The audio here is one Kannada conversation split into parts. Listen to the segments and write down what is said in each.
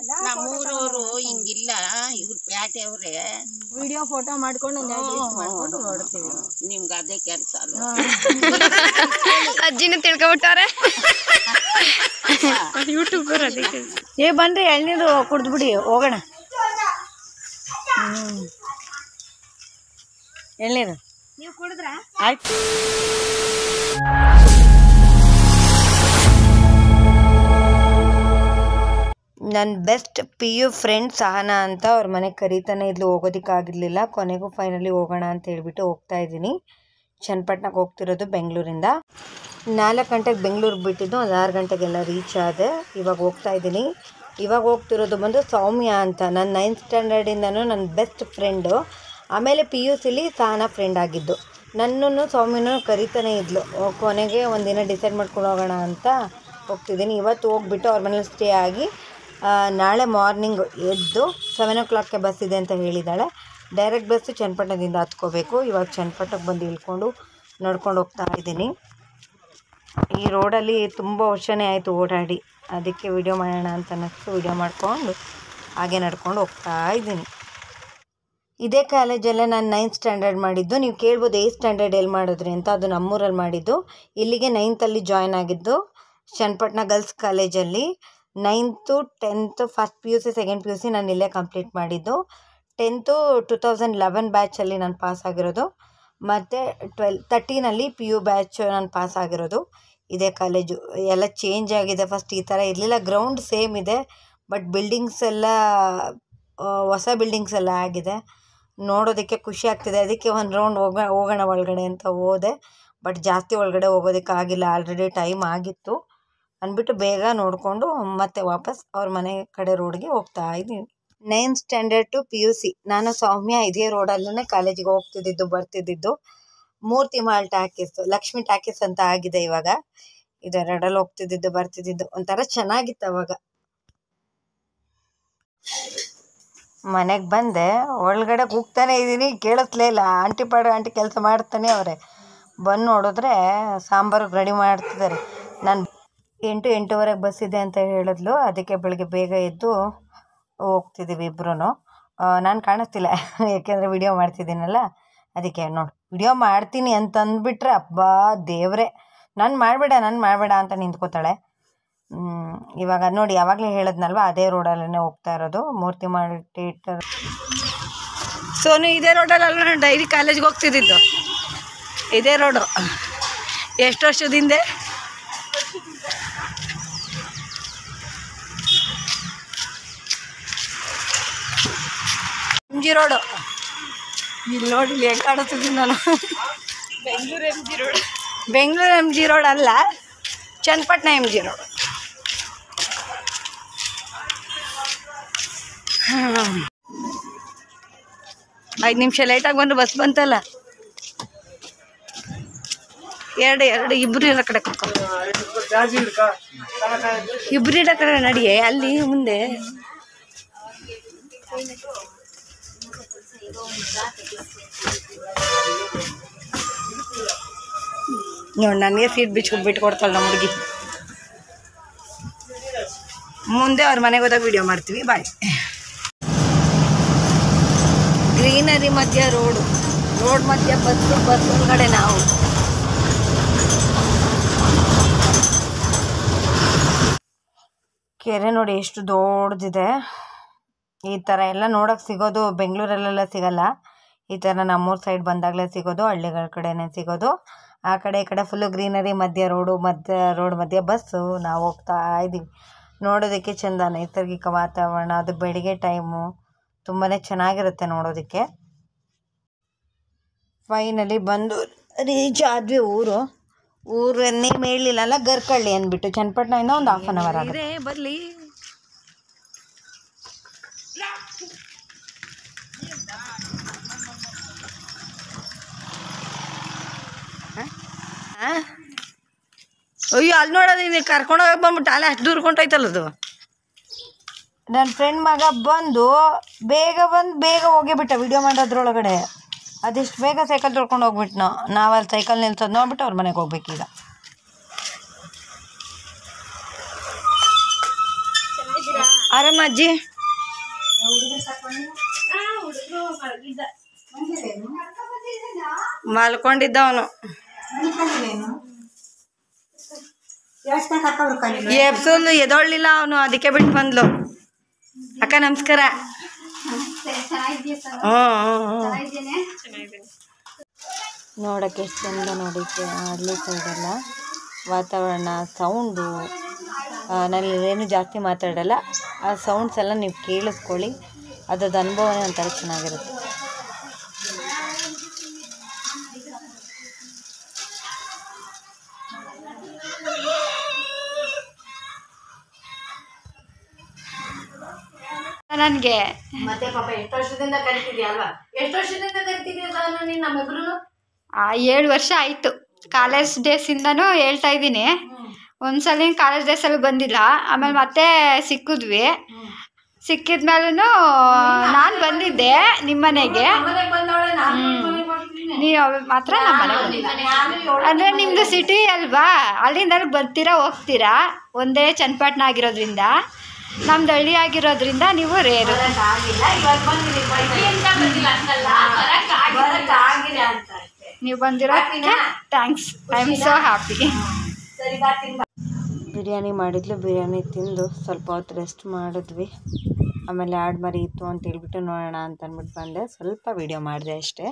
ನಮ್ಮೂರವರು ಹಿಂಗಿಲ್ಲ ಇವ್ರು ಪ್ಯಾಟೆಯವ್ರೆ ವಿಡಿಯೋ ಫೋಟೋ ಮಾಡ್ಕೊಂಡು ಒಂದು ಎರಡು ದಿವ್ಸ ಮಾಡ್ಕೊಂಡು ನೋಡ್ತೀವಿ ನಿಮ್ಗೆ ಅದೇ ಕೆಲಸ ಅಲ್ವಾ ಅಜ್ಜಿನ ತಿಳ್ಕೊಬಿಟ್ಟಾರೆ ಯೂಟ್ಯೂಬರ್ ಅದಕ್ಕೆ ಏ ಬನ್ರಿ ಎಳ್ನೀರು ಕುಡ್ದ್ಬಿಡಿ ಹೋಗೋಣ ಹ್ಮ್ ಎಳ್ನೀರು ನೀವು ಕುಡಿದ್ರಾ ಆಯ್ತು ನನ್ನ best P U friend Sahana ಅಂತ ಅವ್ರ ಮನೆಗೆ ಕರೀತಾನೆ ಇದ್ಲು ಹೋಗೋದಕ್ಕಾಗಿರ್ಲಿಲ್ಲ ಕೊನೆಗೂ ಫೈನಲಿ ಹೋಗೋಣ ಅಂತ ಹೇಳ್ಬಿಟ್ಟು ಹೋಗ್ತಾ ಇದ್ದೀನಿ ಚನ್ನಪಟ್ಟಣಕ್ಕೆ ಹೋಗ್ತಿರೋದು ಬೆಂಗಳೂರಿಂದ ನಾಲ್ಕು ಗಂಟೆಗೆ ಬೆಂಗಳೂರಿಗೆ ಬಿಟ್ಟಿದ್ದು ಒಂದು ಆರು ಗಂಟೆಗೆಲ್ಲ ರೀಚ್ ಆದೆ ಇವಾಗ ಹೋಗ್ತಾ ಇದ್ದೀನಿ ಇವಾಗ ಹೋಗ್ತಿರೋದು ಬಂದು ಸೌಮ್ಯ ಅಂತ ನನ್ನ ನೈನ್ತ್ ಸ್ಟ್ಯಾಂಡರ್ಡಿಂದನೂ ನನ್ನ ಬೆಸ್ಟ್ ಫ್ರೆಂಡು ಆಮೇಲೆ ಪಿ ಯು ಸಿಲಿ ಸಹನಾ ಫ್ರೆಂಡ್ ಆಗಿದ್ದು ನನ್ನನ್ನು ಸೌಮ್ಯನೂ ಕರೀತಾನೆ ಇದ್ಲು ಓ, ಕೊನೆಗೆ ಒಂದಿನ ಡಿಸೈಡ್ ಮಾಡ್ಕೊಂಡು ಹೋಗೋಣ ಅಂತ ಹೋಗ್ತಿದ್ದೀನಿ ಇವತ್ತು ಹೋಗ್ಬಿಟ್ಟು ಅವ್ರ ಮನೇಲಿ ಸ್ಟೇ ಆಗಿ ಆ, ನಾಳೆ ಮಾರ್ನಿಂಗ್ ಎದ್ದು ಸೆವೆನ್ ಓ ಕ್ಲಾಕ್ಗೆ ಬಸ್ ಇದೆ ಅಂತ ಹೇಳಿದ್ದಾಳೆ ಡೈರೆಕ್ಟ್ ಬಸ್ಸು ಚನ್ನಪಟ್ಟಣದಿಂದ ಹತ್ಕೋಬೇಕು ಇವಾಗ ಚನ್ನಪಟ್ಟಣಕ್ಕೆ ಬಂದು ಇಳ್ಕೊಂಡು ನಡ್ಕೊಂಡು ಹೋಗ್ತಾ ಇದ್ದೀನಿ ಈ ರೋಡಲ್ಲಿ ತುಂಬ ವರ್ಷನೇ ಆಯಿತು ಓಡಾಡಿ ಅದಕ್ಕೆ ವಿಡಿಯೋ ಮಾಡೋಣ ಅಂತ ಅನ್ನಿಸ್ತು ವಿಡಿಯೋ ಮಾಡಿಕೊಂಡು ಹಾಗೆ ನಡ್ಕೊಂಡು ಹೋಗ್ತಾ ಇದ್ದೀನಿ ಇದೇ ಕಾಲೇಜಲ್ಲೇ ನಾನು ನೈನ್ತ್ ಸ್ಟ್ಯಾಂಡರ್ಡ್ ಮಾಡಿದ್ದು ನೀವು ಕೇಳ್ಬೋದು ಏಯ್ತ್ ಸ್ಟ್ಯಾಂಡರ್ಡ್ ಎಲ್ಲಿ ಮಾಡಿದ್ರಿ ಅಂತ ಅದು ನಮ್ಮೂರಲ್ಲಿ ಮಾಡಿದ್ದು ಇಲ್ಲಿಗೆ ನೈನ್ತಲ್ಲಿ ಜಾಯ್ನ್ ಆಗಿದ್ದು ಚನ್ನಪಟ್ಟಣ ಗರ್ಲ್ಸ್ ಕಾಲೇಜಲ್ಲಿ ninth tenth first P U C second P U C ನಾನು ಇಲ್ಲೇ ಕಂಪ್ಲೀಟ್ ಮಾಡಿದ್ದು ಟೆಂತು ಟು ತೌಸಂಡ್ ಲೆವೆನ್ ಬ್ಯಾಚಲ್ಲಿ ನಾನು ಪಾಸ್ ಆಗಿರೋದು ಮತ್ತು ಟ್ವೆಲ್ ತರ್ಟೀನಲ್ಲಿ ಪಿ ಯು ಬ್ಯಾಚ್ ನಾನು ಪಾಸ್ ಆಗಿರೋದು ಇದೇ ಕಾಲೇಜು ಎಲ್ಲ ಚೇಂಜ್ ಆಗಿದೆ ಫಸ್ಟ್ ಈ ಥರ ಇರಲಿಲ್ಲ ಗ್ರೌಂಡ್ ಸೇಮ್ ಇದೆ ಬಟ್ ಬಿಲ್ಡಿಂಗ್ಸ್ ಎಲ್ಲ ಆ, ಹೊಸ ಬಿಲ್ಡಿಂಗ್ಸ್ ಎಲ್ಲ ಆಗಿದೆ ನೋಡೋದಕ್ಕೆ ಖುಷಿ ಆಗ್ತಿದೆ ಅದಕ್ಕೆ ಒಂದು ರೌಂಡ್ ಹೋಗ ಹೋಗೋಣ ಒಳಗಡೆ ಅಂತ ಹೋದೆ ಬಟ್ ಜಾಸ್ತಿ ಒಳಗಡೆ ಹೋಗೋದಕ್ಕಾಗಿಲ್ಲ ಆಲ್ರೆಡಿ ಟೈಮ್ ಆಗಿತ್ತು ಅಂದ್ಬಿಟ್ಟು ಬೇಗ ನೋಡಿಕೊಂಡು ಮತ್ತೆ ವಾಪಸ್ ಅವ್ರ ಮನೆ ಕಡೆ ರೋಡ್ಗೆ ಹೋಗ್ತಾ ಇದ್ದೀನಿ ninth standard to P U C ನಾನು ಸೌಮ್ಯ ಇದೇ ರೋಡಲ್ಲೇ ಕಾಲೇಜಿಗೆ ಹೋಗ್ತಿದ್ದಿದ್ದು ಬರ್ತಿದ್ದಿದ್ದು Murthy mall talkies Lakshmi talkies ಅಂತ ಆಗಿದೆ ಇವಾಗ ಇದೆರಡಲ್ಲಿ ಹೋಗ್ತಿದ್ದಿದ್ದು ಬರ್ತಿದ್ದಿದ್ದು ಒಂಥರ ಚೆನ್ನಾಗಿತ್ತು ಅವಾಗ ಮನೆಗೆ ಬಂದೆ ಒಳಗಡೆ ಕೂಗ್ತಾನೆ ಇದ್ದೀನಿ ಕೇಳಿಸ್ಲೇ ಇಲ್ಲ ಆಂಟಿ ಪಾಡು ಆಂಟಿ ಕೆಲಸ ಮಾಡ್ತಾನೆ ಅವರೇ ಬಂದು ನೋಡಿದ್ರೆ ಸಾಂಬಾರು ರೆಡಿ ಮಾಡ್ತಿದ್ದಾರೆ ನಾನು ಎಂಟು ಎಂಟೂವರೆಗೆ ಬಸ್ ಇದೆ ಅಂತ ಹೇಳಿದ್ಲು ಅದಕ್ಕೆ ಬೆಳಗ್ಗೆ ಬೇಗ ಎದ್ದು ಹೋಗ್ತಿದ್ದೀವಿ ಇಬ್ಬರೂ ನಾನು ಕಾಣಿಸ್ತಿಲ್ಲ ಯಾಕೆಂದರೆ ವಿಡಿಯೋ ಮಾಡ್ತಿದ್ದೀನಲ್ಲ ಅದಕ್ಕೆ ನೋಡಿ ವಿಡಿಯೋ ಮಾಡ್ತೀನಿ ಅಂತ ಅಂದ್ಬಿಟ್ರೆ ಅಬ್ಬಾ ದೇವ್ರೆ ನಾನು ಮಾಡಬೇಡ ನಾನು ಮಾಡಬೇಡ ಅಂತ ನಿಂತ್ಕೋತಾಳೆ ಹ್ಮ್, ಇವಾಗ ನೋಡಿ ಯಾವಾಗಲೇ ಹೇಳಿದ್ನಲ್ವ ಅದೇ ರೋಡಲ್ಲೇ ಹೋಗ್ತಾ ಇರೋದು ಮೂರ್ತಿ ಮಾಡಿ ಥಿಯೇಟರ್ ಸೋನು ಇದೇ ರೋಡಲ್ಲ ನಾನು ಡೈಲಿ ಕಾಲೇಜ್ಗೆ ಹೋಗ್ತಿದ್ದಿದ್ದು ಇದೇ ರೋಡು ಎಷ್ಟು ವರ್ಷದ ಹಿಂದೆ ಎಮ್ ಜಿ ರೋಡು ಇಲ್ಲಿ ನೋಡಿ ಇಲ್ಲಿ ಹೆಂಗೆ ಕಾಣಿಸ್ತಿದ್ದೀನಿ ನಾನು Bengaluru M G road Bengaluru M G road ಅಲ್ಲ ಚನ್ನಪಟ್ಟಣ ಎಮ್ ಜಿ ರೋಡ್ ಐದು ನಿಮಿಷ ಲೇಟಾಗಿ ಬಂದು ಬಸ್ ಬಂತಲ್ಲ ಎರಡು ಎರಡು ಇಬ್ಬರು ಇರೋ ಕಡೆ ಕುತ್ಕೊ ಇಬ್ಬರು ಇರೋ ಕಡೆ ನಡಿಯೇ ಅಲ್ಲಿ ಮುಂದೆ ನೋಡಿ ನನಗೆ ಸೀಟ್ ಬಿಚ್ಕೊಂಡು ಬಿಟ್ಟು ಕೊಡ್ತಾಳೆ ನಮ್ಮ ಹುಡುಗಿ ಮುಂದೆ ಅವ್ರ ಮನೆಗೆ ಹೋದಾಗ ವಿಡಿಯೋ ಮಾಡ್ತೀವಿ ಬಾಯ್ ಗ್ರೀನರಿ ಮಧ್ಯ ರೋಡು ರೋಡ್ ಮಧ್ಯ ಬಸ್ಸು ಬಸ್ ಒಳಗಡೆ ನಾವು ಕೆರೆ ನೋಡಿ ಎಷ್ಟು ದೊಡ್ಡದಿದೆ ಈ ಥರ ಎಲ್ಲ ನೋಡೋಕೆ ಸಿಗೋದು ಬೆಂಗಳೂರಲ್ಲೆಲ್ಲ ಸಿಗಲ್ಲ ಈ ಥರ ನಮ್ಮೂರ ಸೈಡ್ ಬಂದಾಗಲೇ ಸಿಗೋದು ಹಳ್ಳಿಗಳ ಕಡೆನೇ ಸಿಗೋದು ಆ ಕಡೆ ಈ ಕಡೆ ಫುಲ್ಲು ಗ್ರೀನರಿ ಮಧ್ಯ ರೋಡು ಮಧ್ಯ ರೋಡ್ ಮಧ್ಯ ಬಸ್ಸು ನಾವು ಹೋಗ್ತಾ ಇದ್ದೀವಿ ನೋಡೋದಕ್ಕೆ ಚೆಂದ ನೈಸರ್ಗಿಕ ವಾತಾವರಣ ಅದು ಬೆಳಿಗ್ಗೆ ಟೈಮು ತುಂಬಾ ಚೆನ್ನಾಗಿರುತ್ತೆ ನೋಡೋದಕ್ಕೆ ಫೈನಲಿ ಬಂದು ರೀಚ್ ಆದ್ವಿ ಊರು ಊರು ನೇಮ್ ಹೇಳಿಲ್ಲಲ್ಲ ಗರ್ಕಳ್ಳಿ ಅಂದ್ಬಿಟ್ಟು ಚನ್ನಪಟ್ಟಣದಿಂದ ಒಂದು ಹಾಫ್ ಆನ್ ಅವರ್ ಆಗುತ್ತೆ ಬರಲಿ ಅಯ್ಯೋ ಅಲ್ಲಿ ನೋಡೋದು ನೀನು ಕರ್ಕೊಂಡು ಹೋಗಕ್ಕೆ ಬಂದ್ಬಿಟ್ಟು ಅಲ್ಲೇ ಅಷ್ಟು ದೂರ ಕೊಂಡೋಯ್ತಲ್ಲ ಅದು ನನ್ನ ಫ್ರೆಂಡ್ ಮಗ ಬಂದು ಬೇಗ ಬಂದು ಬೇಗ ಹೋಗಿಬಿಟ್ಟ ವಿಡಿಯೋ ಮಾಡೋದ್ರೊಳಗಡೆ ಅದೆಷ್ಟು ಬೇಗ ಸೈಕಲ್ ತೊಳ್ಕೊಂಡು ಹೋಗ್ಬಿಟ್ಟು ನಾವು ನಾವು ಅಲ್ಲಿ ಸೈಕಲ್ ನಿಲ್ಸೋದು ನೋಡ್ಬಿಟ್ಟು ಅವ್ರ ಮನೆಗೆ ಹೋಗ್ಬೇಕೀಗ ಆರಾಮ ಅಜ್ಜಿ ಮಲ್ಕೊಂಡಿದ್ದ ಅವನು ಎಬ್ಸೋದು ಎದೊಳ್ಳಿಲ್ಲ ಅವನು ಅದಕ್ಕೆ ಬಿಟ್ಟು ಬಂದ್ಲು ಅಕ್ಕ ನಮಸ್ಕಾರ ಹ್ಞೂ ನೋಡಕ್ಕೆ ಎಷ್ಟು ಚಂದ ನೋಡಿ ಹಳ್ಳಿ ಸೈಡೆಲ್ಲ ವಾತಾವರಣ ಸೌಂಡು ನಾನು ಏನು ಜಾಸ್ತಿ ಮಾತಾಡಲ್ಲ ಆ ಸೌಂಡ್ಸ್ ಎಲ್ಲ ನೀವು ಕೇಳಿಸ್ಕೊಳ್ಳಿ ಅದ್ರದ್ದು ಅನುಭವನೇ ಒಂಥರ ಚೆನ್ನಾಗಿರುತ್ತೆ ನನಗೆ ಮತ್ತೆ ಪಾಪ ಎಷ್ಟು ವರ್ಷದಿಂದ ಕರಿತಿದ್ಯಾ ಅಲ್ವಾ ಎಷ್ಟು ವರ್ಷದಿಂದ ಕರಿತಿದ್ಯಾ ನಾನು ನೀನು ನಮ್ಮಿಬ್ರು ಏಳು ವರ್ಷ ಆಯಿತು ಕಾಲೇಜ್ ಡೇಸಿಂದನೂ ಹೇಳ್ತಾ ಇದ್ದೀನಿ ಒಂದ್ಸಲ ಕಾಲೇಜ್ ಡೇಸಲ್ಲಿ ಬಂದಿಲ್ಲ ಆಮೇಲೆ ಮತ್ತೆ ಸಿಕ್ಕಿದ್ವಿ ಸಿಕ್ಕಿದ್ಮೇಲೂ ನಾನು ಬಂದಿದ್ದೆ ನಿಮ್ಮ ಮನೆಗೆ ನೀವು ಅವಾಗ ಮಾತ್ರ ನಮ್ಮ ಮನೆಗೆ ಬಂದಿಲ್ಲ ಅಂದರೆ ನಿಮ್ಮದು ಸಿಟಿ ಅಲ್ವಾ ಅಲ್ಲಿಂದ ಅಲ್ಲಿಗೆ ಬರ್ತೀರಾ ಹೋಗ್ತೀರಾ ಒಂದೇ ಚನ್ನಪಟ್ಟಣ ಆಗಿರೋದ್ರಿಂದ ನಮ್ದು ಹಳ್ಳಿ ಆಗಿರೋದ್ರಿಂದ ನೀವು ರೇರು ನೀವು ಬಂದಿರೋದಕ್ಕೆ thanks I am so happy biryani ಮಾಡಿದ್ಲು ಬಿರಿಯಾನಿ ತಿಂದು ಸ್ವಲ್ಪ ಹೊತ್ತು ರೆಸ್ಟ್ ಮಾಡಿದ್ವಿ ಆಮೇಲೆ ಆಡ್ ಮರಿ ಇತ್ತು ಅಂತ ಹೇಳ್ಬಿಟ್ಟು ನೋಡೋಣ ಅಂತ ಅಂದ್ಬಿಟ್ಟು ಬಂದೆ ಸ್ವಲ್ಪ ವಿಡಿಯೋ ಮಾಡಿದೆ ಅಷ್ಟೇ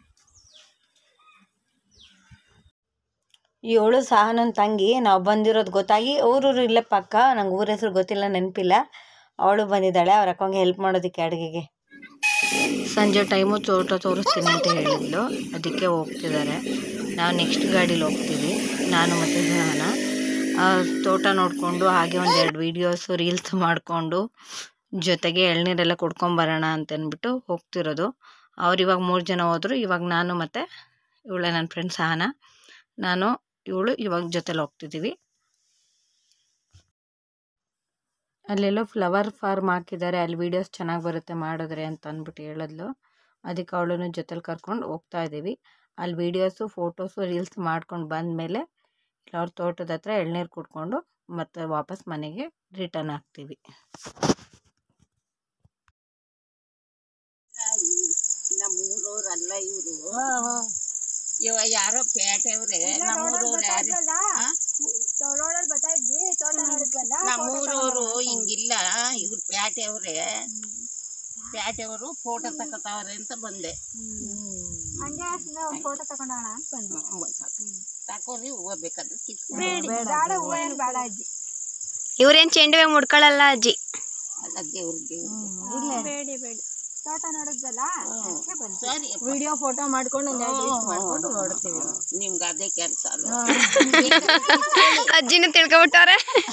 ಇವಳು ಸಹ ನನ್ನ ತಂಗಿ ನಾವು ಬಂದಿರೋದು ಗೊತ್ತಾಗಿ ಊರೂರು ಇಲ್ಲೇ ಪಕ್ಕ ನಂಗೆ ಊರ ಹೆಸರು ಗೊತ್ತಿಲ್ಲ ನೆನಪಿಲ್ಲ ಅವಳು ಬಂದಿದ್ದಾಳೆ ಅವ್ರ ಅಕ್ಕಂಗೆ ಹೆಲ್ಪ್ ಮಾಡೋದಕ್ಕೆ ಅಡುಗೆಗೆ ಸಂಜೆ ಟೈಮು ತೋಟ ತೋರಿಸ್ತೀನಿ ಅಂತ ಹೇಳಿದ್ಲು ಅದಕ್ಕೆ ಹೋಗ್ತಿದ್ದಾರೆ ನಾವು ನೆಕ್ಸ್ಟ್ ಗಾಡೀಲಿ ಹೋಗ್ತೀವಿ ನಾನು ಮತ್ತು ಸಹನ ಆ, ತೋಟ ನೋಡಿಕೊಂಡು ಹಾಗೆ ಒಂದೆರಡು ವೀಡಿಯೋಸು ರೀಲ್ಸ್ ಮಾಡಿಕೊಂಡು ಜೊತೆಗೆ ಎಳ್ನೀರೆಲ್ಲ ಕುಡ್ಕೊಂಬರೋಣ ಅಂತ ಅಂದ್ಬಿಟ್ಟು ಹೋಗ್ತಿರೋದು ಅವ್ರು ಇವಾಗ ಮೂರು ಜನ ಹೋದರು ಇವಾಗ ನಾನು ಮತ್ತು ಇವಳೆ ನನ್ನ ಫ್ರೆಂಡ್ ಸಹನ ನಾನು ಇವಳು ಇವಾಗ ಜೊತೆಲಿ ಹೋಗ್ತಿದ್ದೀವಿ ಅಲ್ಲೆಲ್ಲೋ ಫ್ಲವರ್ ಫಾರ್ಮ್ ಹಾಕಿದ್ದಾರೆ ಅಲ್ಲಿ ವೀಡಿಯೋಸ್ ಚೆನ್ನಾಗಿ ಬರುತ್ತೆ ಮಾಡಿದ್ರೆ ಅಂತ ಅಂದ್ಬಿಟ್ಟು ಹೇಳಿದ್ಲು ಅದಕ್ಕೆ ಅವಳನ್ನು ಜೊತೆಲಿ ಕರ್ಕೊಂಡು ಹೋಗ್ತಾ ಇದ್ದೀವಿ ಅಲ್ಲಿ ವೀಡಿಯೋಸು ಫೋಟೋಸು ರೀಲ್ಸ್ ಮಾಡ್ಕೊಂಡು ಬಂದಮೇಲೆ ಅವ್ರ ತೋಟದ ಹತ್ರ ಎಳ್ನೀರು ಕುಡ್ಕೊಂಡು ಮತ್ತೆ ವಾಪಸ್ ಮನೆಗೆ ರಿಟರ್ನ್ ಆಗ್ತೀವಿ ನಮ್ಮೂರವ್ರಲ್ಲ ಇವರು ಇವ ಯಾರೋ ಪೇಟೆಯವ್ರೆ ನಮ್ಮೂರವ್ರು ಯಾರು ನಮ್ಮೂರವ್ರು ಹಿಂಗಿಲ್ಲ ಇವ್ರು ಪೇಟೆಯವ್ರೆ ಪೇಟೆಯವರು ಫೋಟೋ ತಗೋತಾವ್ರೆ ಅಂತ ಬಂದೆ ಫೋಟೋ ತಗೊಂಡೋಣ ಅಂತ ಬಂದ್ವಿ ತಕೋರಿ ಹೂವು ಬೇಕಾದ್ರೆ ಕಿತ್ಕೊಂಡು ಬೇಡ ಹೂವು ಏನು ಬೇಡ ಅಜ್ಜಿ ಇವ್ರೇನ್ ಚೆಂಡುವೆ ಮುಡ್ಕೊಳ್ಳಲ್ಲ ಅಜ್ಜಿ ಅಲ್ಲ ದೇವ್ರ ದೇವ್ರು ಬೇಡಿ ಬೇಡಿ ತೋಟ ನೋಡಿದ್ವಲ್ಲ ಅದಕ್ಕೆ ಬಂದ್ವಿ ಸರಿ ವಿಡಿಯೋ ಫೋಟೋ ಮಾಡ್ಕೊಂಡು ಒಂದು ಮಾಡ್ಕೊಂಡು ನೋಡ್ತೀವಿ ನಿಮ್ಗೆ ಅದೇ ಕೆಲಸ ಅಲ್ವಾ ಅಜ್ಜಿನ ತಿಳ್ಕೊಬಿಟ್ಟವ್ರೆ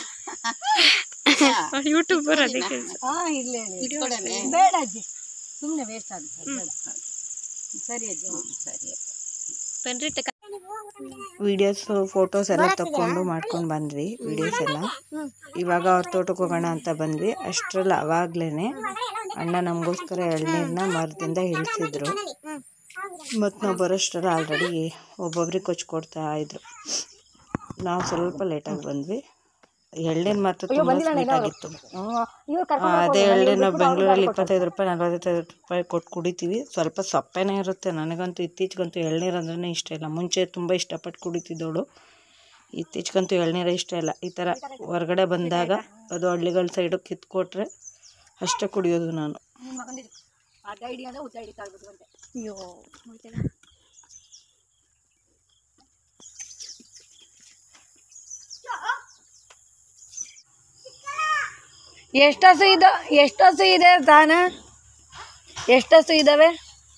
ಯೂಟ್ಯೂಬರ್ ಅದಕ್ಕೆ ಹಾ ಇಲ್ಲೇ ಇಟ್ಕೊಡನೆ ಬೇಡ ಅಜ್ಜಿ ಸುಮ್ಮನೆ ವೇಸ್ಟ್ ಆಗುತ್ತೆ ಬೇಡ ಸರಿ ಅಜ್ಜಿ ಸರಿ ಬನ್ರಿ ವೀಡಿಯೋಸು ಫೋಟೋಸ್ ಎಲ್ಲ ತಗೊಂಡು ಮಾಡ್ಕೊಂಡು ಬಂದ್ವಿ ವೀಡಿಯೋಸ್ ಎಲ್ಲ ಇವಾಗ ಅವ್ರ ತೋಟಕ್ಕೆ ಹೋಗೋಣ ಅಂತ ಬಂದ್ವಿ ಅಷ್ಟರಲ್ಲಿ ಅವಾಗ್ಲೇ ಅಣ್ಣ ನಮಗೋಸ್ಕರ ಎಳ್ನೀರನ್ನ ಮರದಿಂದ ಇಳಿಸಿದ್ರು ಮತ್ತು ನಾವು ಬರೋಷ್ಟರಲ್ಲಿ ಆಲ್ರೆಡಿ ಒಬ್ಬೊಬ್ರಿಗೆ ಕೊಚ್ಕೊಡ್ತಾ ಇದ್ರು ನಾವು ಸ್ವಲ್ಪ ಲೇಟಾಗಿ ಬಂದ್ವಿ ಎಳ್ನೀರು ಮಾತ್ರ ತುಂಬ ಸ್ವೀಟ್ ಆಗಿತ್ತು ಆ, ಅದೇ ಎಳ್ನೀರು ನಾವು ಬೆಂಗಳೂರಲ್ಲಿ ಇಪ್ಪತ್ತೈದು ರೂಪಾಯಿ ನಲವತ್ತೈದು ರೂಪಾಯಿ ಕೊಟ್ಟು ಕುಡಿತೀವಿ ಸ್ವಲ್ಪ ಸಪ್ಪೆನೇ ಇರುತ್ತೆ ನನಗಂತೂ ಇತ್ತೀಚೆಗಂತೂ ಎಳ್ನೀರು ಅಂದ್ರೆ ಇಷ್ಟ ಇಲ್ಲ ಮುಂಚೆ ತುಂಬ ಇಷ್ಟಪಟ್ಟು ಕುಡಿತಿದ್ದವಳು ಇತ್ತೀಚೆಗಂತೂ ಎಳ್ನೀರು ಇಷ್ಟ ಇಲ್ಲ ಈ ಥರ ಹೊರಗಡೆ ಬಂದಾಗ ಅದು ಹಳ್ಳಿಗಳ ಸೈಡು ಕಿತ್ಕೊಟ್ರೆ ಅಷ್ಟೇ ಕುಡಿಯೋದು ನಾನು ಅಯ್ಯೋ ಎಷ್ಟು ಹಸು ಇದೆ ಎಷ್ಟು ಹಸು ಇದೆ ತಾನ ಎಷ್ಟು ಹಸು ಇದ್ದಾವೆ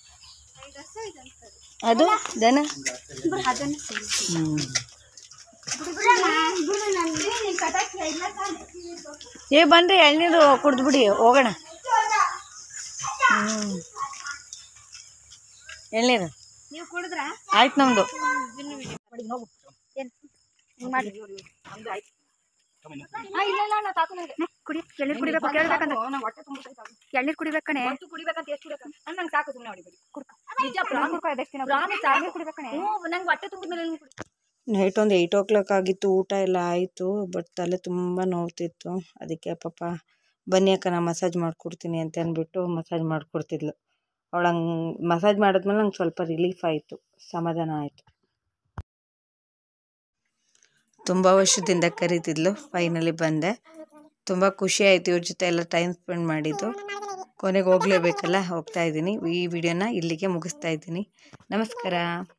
ಅದು ದನ ಹ್ಮ್. ಏ ಬನ್ರಿ ಎಳ್ನೀರು ಕುಡಿದ್ಬಿಡಿ ಹೋಗೋಣ ಹ್ಮ್. ಎಳ್ನೀರು ನೀವು ಕುಡಿದ್ರಾ ಆಯ್ತು ನಮ್ದು ಕುಡಿ ಎಳ್ನೀರು ಕುಡಿಬೇಕು ಕೇಳ್ಬೇಕಂತ ಎಳ್ನೀರು ಕುಡಿಬೇಕು ಕಣೆ ಕುಡಿಬೇಕಂತ ಎಷ್ಟು ಕುಡಿಬೇಕು ನಂಗೆ ಸಾಕು ಸುಮ್ಮನೆ ಹೊಡಿಬೇಡಿ ನಿಜ ಕುಡ್ಕೊ ಅದೆಷ್ಟು ದಿನ ಎಳ್ನೀರು ಕುಡಿಬೇಕು ಕಣೆ ನಂಗೆ ಹೊಟ್ಟೆ ತುಂಬಿದ ಮೇಲೆ ನೈಟ್ ಒಂದು ಏಯ್ಟ್ ಓ ಕ್ಲಾಕ್ ಆಗಿತ್ತು ಊಟ ಎಲ್ಲ ಆಯಿತು ಬಟ್ ತಲೆ ತುಂಬ ನೋವ್ತಿತ್ತು ಅದಕ್ಕೆ ಪಾಪ ಬನ್ನಿ ಅಕ್ಕ ನಾ ಮಸಾಜ್ ಮಾಡಿಕೊಡ್ತೀನಿ ಅಂತ ಅಂದ್ಬಿಟ್ಟು ಮಸಾಜ್ ಮಾಡಿಕೊಡ್ತಿದ್ಲು ಅವಳು ಹಂಗೆ ಮಸಾಜ್ ಮಾಡಿದ್ಮೇಲೆ ನಂಗೆ ಸ್ವಲ್ಪ ರಿಲೀಫ್ ಆಯಿತು ಸಮಾಧಾನ ಆಯಿತು ತುಂಬ ವರ್ಷದಿಂದ ಕರೀತಿದ್ಲು ಫೈನಲಿ ಬಂದೆ ತುಂಬ ಖುಷಿ ಆಯಿತು ಇವ್ರ ಜೊತೆ ಎಲ್ಲ ಟೈಮ್ ಸ್ಪೆಂಡ್ ಮಾಡಿದ್ದು ಕೊನೆಗೆ ಹೋಗಲೇಬೇಕಲ್ಲ ಹೋಗ್ತಾ ಇದ್ದೀನಿ ಈ ವಿಡಿಯೋನ ಇಲ್ಲಿಗೆ ಮುಗಿಸ್ತಾ ಇದ್ದೀನಿ ನಮಸ್ಕಾರ